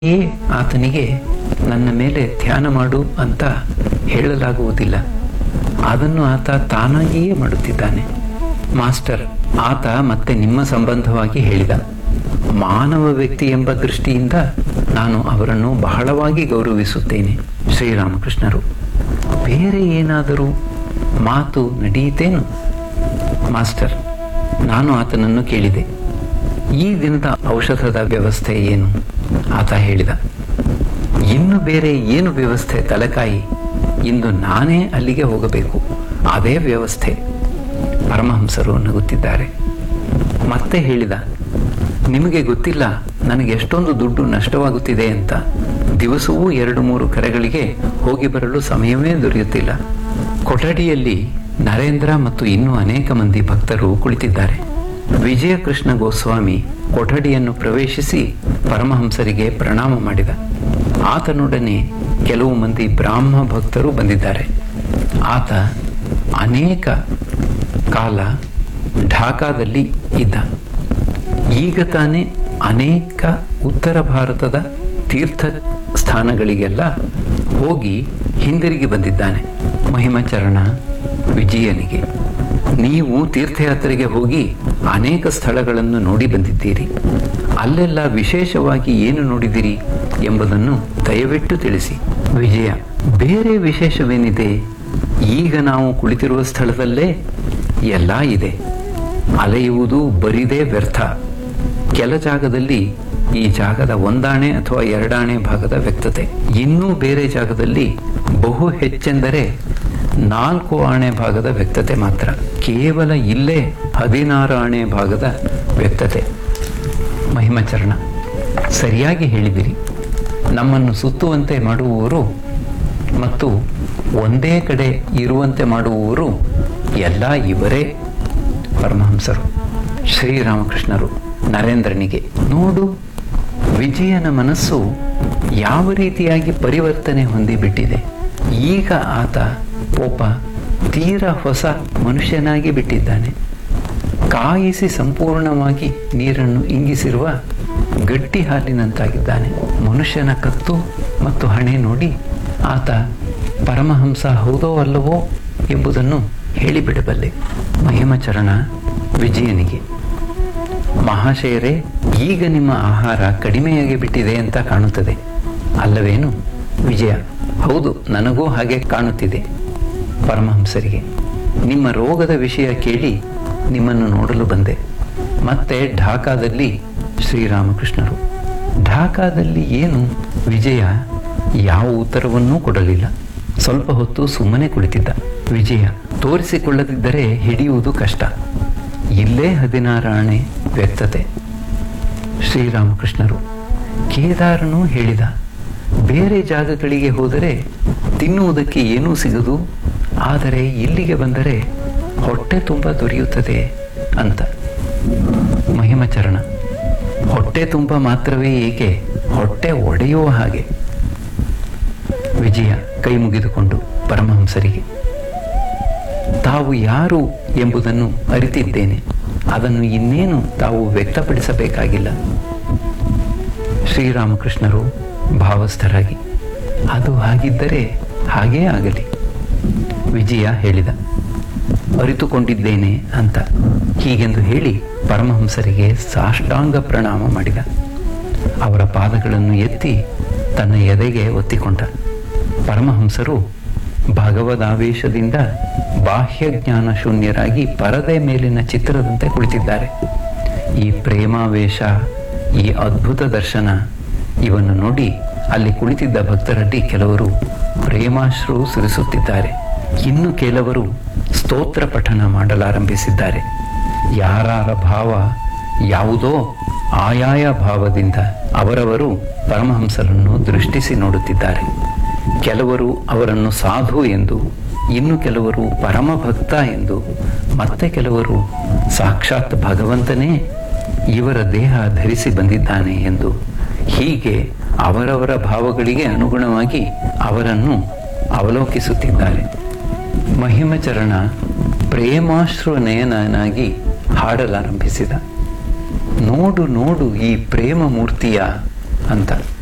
ಏ ಆತನಿಗೆ ನನ್ನ ಮೇಲೆ ಧ್ಯಾನ ಮಾಡು ಅಂತ ಹೇಳಲಾಗುವುದಿಲ್ಲ ಅದನ್ನು ಆತ ತಾನಾಗಿಯೇ ಮಾಡುತ್ತಿದ್ದಾನೆ ಮಾಸ್ಟರ್ ಆತ ಮತ್ತೆ ನಿಮ್ಮ ಸಂಬಂಧವಾಗಿ ಹೇಳಿದ ಮಾನವ ವ್ಯಕ್ತಿ ಎಂಬ ದೃಷ್ಟಿಯಿಂದ ನಾನು ಅವರನ್ನು ಬಹಳವಾಗಿ ಗೌರವಿಸುತ್ತೇನೆ ಶ್ರೀರಾಮಕೃಷ್ಣರು ಬೇರೆ ಏನಾದರೂ ಮಾತು ನಡೆಯಿತೇನು ಮಾಸ್ಟರ್ ನಾನು ಆತನನ್ನು ಕೇಳಿದೆ ಈ ದಿನದ ಔಷಧದ ವ್ಯವಸ್ಥೆ ಏನು ಆತ ಹೇಳಿದ ಇನ್ನು ಬೇರೆ ಏನು ವ್ಯವಸ್ಥೆ ತಲೆಕಾಯಿ ಇಂದು ನಾನೇ ಅಲ್ಲಿಗೆ ಹೋಗಬೇಕು ಅದೇ ವ್ಯವಸ್ಥೆ ಪರಮಹಂಸರು ನಗುತ್ತಿದ್ದಾರೆ ಮತ್ತೆ ಹೇಳಿದ ನಿಮಗೆ ಗೊತ್ತಿಲ್ಲ ನನಗೆ ಎಷ್ಟೊಂದು ದುಡ್ಡು ನಷ್ಟವಾಗುತ್ತಿದೆ ಅಂತ ದಿವಸವೂ ಎರಡು ಮೂರು ಕರೆಗಳಿಗೆ ಹೋಗಿ ಬರಲು ಸಮಯವೇ ದೊರೆಯುತ್ತಿಲ್ಲ ಕೊಠಡಿಯಲ್ಲಿ ನರೇಂದ್ರ ಮತ್ತು ಇನ್ನೂ ಅನೇಕ ಮಂದಿ ಭಕ್ತರು ಕುಳಿತಿದ್ದಾರೆ ವಿಜಯಕೃಷ್ಣ ಗೋಸ್ವಾಮಿ ಕೊಠಡಿಯನ್ನು ಪ್ರವೇಶಿಸಿ ಪರಮಹಂಸರಿಗೆ ಪ್ರಣಾಮ ಮಾಡಿದ ಆತನೊಡನೆ ಕೆಲವು ಮಂದಿ ಬ್ರಾಹ್ಮ ಭಕ್ತರು ಬಂದಿದ್ದಾರೆ ಆತ ಅನೇಕ ಕಾಲ ಢಾಕಾದಲ್ಲಿ ಇದ್ದ ಈಗ ತಾನೇ ಅನೇಕ ಉತ್ತರ ಭಾರತದ ತೀರ್ಥ ಸ್ಥಾನಗಳಿಗೆಲ್ಲ ಹೋಗಿ ಹಿಂದಿರುಗಿ ಬಂದಿದ್ದಾನೆ ಮಹಿಮಚರಣ ವಿಜಯನಿಗೆ ನೀವು ತೀರ್ಥಯಾತ್ರೆಗೆ ಹೋಗಿ ಅನೇಕ ಸ್ಥಳಗಳನ್ನು ನೋಡಿ ಬಂದಿದ್ದೀರಿ ಅಲ್ಲೆಲ್ಲ ವಿಶೇಷವಾಗಿ ಏನು ನೋಡಿದಿರಿ ಎಂಬುದನ್ನು ದಯವಿಟ್ಟು ತಿಳಿಸಿ ವಿಜಯ ಬೇರೆ ವಿಶೇಷವೇನಿದೆ ಈಗ ನಾವು ಕುಳಿತಿರುವ ಸ್ಥಳದಲ್ಲೇ ಎಲ್ಲ ಇದೆ ಅಲೆಯುವುದು ಬರಿದೇ ವ್ಯರ್ಥ ಕೆಲ ಜಾಗದಲ್ಲಿ ಈ ಜಾಗದ ಒಂದಾಣೆ ಅಥವಾ ಎರಡಾಣೆ ಭಾಗದ ವ್ಯಕ್ತತೆ ಇನ್ನೂ ಬೇರೆ ಜಾಗದಲ್ಲಿ ಬಹು ಹೆಚ್ಚೆಂದರೆ ನಾಲ್ಕು ಆಣೆ ಭಾಗದ ವ್ಯಕ್ತತೆ ಮಾತ್ರ ಕೇವಲ ಇಲ್ಲೇ ಹದಿನಾರು ಆಣೆ ಭಾಗದ ವ್ಯಕ್ತತೆ ಮಹಿಮಚರಣ ಸರಿಯಾಗಿ ಹೇಳಿದಿರಿ ನಮ್ಮನ್ನು ಸುತ್ತುವಂತೆ ಮಾಡುವವರು ಮತ್ತು ಒಂದೇ ಕಡೆ ಇರುವಂತೆ ಮಾಡುವವರು ಎಲ್ಲ ಇವರೇ ಪರಮಹಂಸರು ಶ್ರೀರಾಮಕೃಷ್ಣರು ನರೇಂದ್ರನಿಗೆ ನೋಡು ವಿಜಯನ ಮನಸ್ಸು ಯಾವ ರೀತಿಯಾಗಿ ಪರಿವರ್ತನೆ ಹೊಂದಿಬಿಟ್ಟಿದೆ ಈಗ ಆತ ಒಬ್ಬ ತೀರ ಹೊಸ ಮನುಷ್ಯನಾಗಿ ಬಿಟ್ಟಿದ್ದಾನೆ ಕಾಯಿಸಿ ಸಂಪೂರ್ಣವಾಗಿ ನೀರನ್ನು ಇಂಗಿಸಿರುವ ಗಟ್ಟಿ ಹಾಲಿನಂತಾಗಿದ್ದಾನೆ ಮನುಷ್ಯನ ಕತ್ತು ಮತ್ತು ಹಣೆ ನೋಡಿ ಆತ ಪರಮಹಂಸ ಹೌದೋ ಅಲ್ಲವೋ ಎಂಬುದನ್ನು ಹೇಳಿಬಿಡಬಲ್ಲೆ ಮಹಿಮಚರಣ ವಿಜಯನಿಗೆ ಮಹಾಶಯರೇ ಈಗ ನಿಮ್ಮ ಆಹಾರ ಕಡಿಮೆಯಾಗಿ ಬಿಟ್ಟಿದೆ ಅಂತ ಕಾಣುತ್ತದೆ ಅಲ್ಲವೇನು ವಿಜಯ ಹೌದು ನನಗೂ ಹಾಗೆ ಕಾಣುತ್ತಿದೆ ಪರಮಹಂಸರಿಗೆ ನಿಮ್ಮ ರೋಗದ ವಿಷಯ ಕೇಳಿ ನಿಮ್ಮನ್ನು ನೋಡಲು ಬಂದೆ ಮತ್ತೆ ಢಾಕಾದಲ್ಲಿ ಶ್ರೀರಾಮಕೃಷ್ಣರು ಢಾಕಾದಲ್ಲಿ ಏನು ವಿಜಯ ಯಾವ ಉತ್ತರವನ್ನೂ ಕೊಡಲಿಲ್ಲ ಸ್ವಲ್ಪ ಹೊತ್ತು ಸುಮ್ಮನೆ ಕುಳಿತಿದ್ದ ವಿಜಯ ತೋರಿಸಿಕೊಳ್ಳದಿದ್ದರೆ ಹಿಡಿಯುವುದು ಕಷ್ಟ ಇಲ್ಲೇ ಹದಿನಾರಾಣೆ ವ್ಯಕ್ತತೆ ಶ್ರೀರಾಮಕೃಷ್ಣರು ಕೇದಾರನು ಹೇಳಿದ ಬೇರೆ ಜಾಗಗಳಿಗೆ ಹೋದರೆ ತಿನ್ನುವುದಕ್ಕೆ ಏನೂ ಸಿಗದು ಆದರೆ ಇಲ್ಲಿಗೆ ಬಂದರೆ ಹೊಟ್ಟೆ ತುಂಬ ದೊರೆಯುತ್ತದೆ ಅಂತ ಮಹಿಮಚರಣ ಹೊಟ್ಟೆ ತುಂಬ ಮಾತ್ರವೇ ಏಕೆ ಹೊಟ್ಟೆ ಒಡೆಯುವ ಹಾಗೆ ವಿಜಯ ಕೈ ಮುಗಿದುಕೊಂಡು ಪರಮಹಂಸರಿಗೆ ತಾವು ಯಾರು ಎಂಬುದನ್ನು ಅರಿತಿದ್ದೇನೆ ಅದನ್ನು ಇನ್ನೇನು ತಾವು ವ್ಯಕ್ತಪಡಿಸಬೇಕಾಗಿಲ್ಲ ಶ್ರೀರಾಮಕೃಷ್ಣರು ಭಾವಸ್ಥರಾಗಿ ಅದು ಹಾಗಿದ್ದರೆ ಹಾಗೇ ಆಗಲಿ ವಿಜಯ ಹೇಳಿದ ಅರಿತುಕೊಂಡಿದ್ದೇನೆ ಅಂತ ಹೀಗೆಂದು ಹೇಳಿ ಪರಮಹಂಸರಿಗೆ ಸಾಷ್ಟಾಂಗ ಪ್ರಣಾಮ ಮಾಡಿದ ಅವರ ಪಾದಗಳನ್ನು ಎತ್ತಿ ತನ್ನ ಎದೆಗೆ ಒತ್ತಿಕೊಂಡ ಪರಮಹಂಸರು ಭಗವದಾವೇಶದಿಂದ ಬಾಹ್ಯ ಜ್ಞಾನ ಶೂನ್ಯರಾಗಿ ಪರದೆ ಮೇಲಿನ ಚಿತ್ರದಂತೆ ಕುಳಿತಿದ್ದಾರೆ ಈ ಪ್ರೇಮಾವೇಶ ಈ ಅದ್ಭುತ ದರ್ಶನ ಇವನ್ನು ನೋಡಿ ಅಲ್ಲಿ ಕುಳಿತಿದ್ದ ಭಕ್ತರಲ್ಲಿ ಕೆಲವರು ಪ್ರೇಮಾಶ್ರು ಸುರಿಸುತ್ತಿದ್ದಾರೆ ಇನ್ನು ಕೆಲವರು ಸ್ತೋತ್ರ ಪಠಣ ಮಾಡಲಾರಂಭಿಸಿದ್ದಾರೆ ಯಾರಾರ ಭಾವ ಯಾವುದೋ ಆಯಾಯ ಭಾವದಿಂದ ಅವರವರು ಪರಮಹಂಸರನ್ನು ದೃಷ್ಟಿಸಿ ನೋಡುತ್ತಿದ್ದಾರೆ ಕೆಲವರು ಅವರನ್ನು ಸಾಧು ಎಂದು ಇನ್ನು ಕೆಲವರು ಪರಮಭಕ್ತ ಎಂದು ಮತ್ತೆ ಕೆಲವರು ಸಾಕ್ಷಾತ್ ಭಗವಂತನೇ ಇವರ ದೇಹ ಧರಿಸಿ ಬಂದಿದ್ದಾನೆ ಎಂದು ಹೀಗೆ ಅವರವರ ಭಾವಗಳಿಗೆ ಅನುಗುಣವಾಗಿ ಅವರನ್ನು ಅವಲೋಕಿಸುತ್ತಿದ್ದಾರೆ ಮಹಿಮಚರಣ ಪ್ರೇಮಾಶ್ರು ನಯನನಾಗಿ ಹಾಡಲಾರಂಭಿಸಿದ ನೋಡು ನೋಡು ಈ ಪ್ರೇಮ ಮೂರ್ತಿಯ ಅಂತ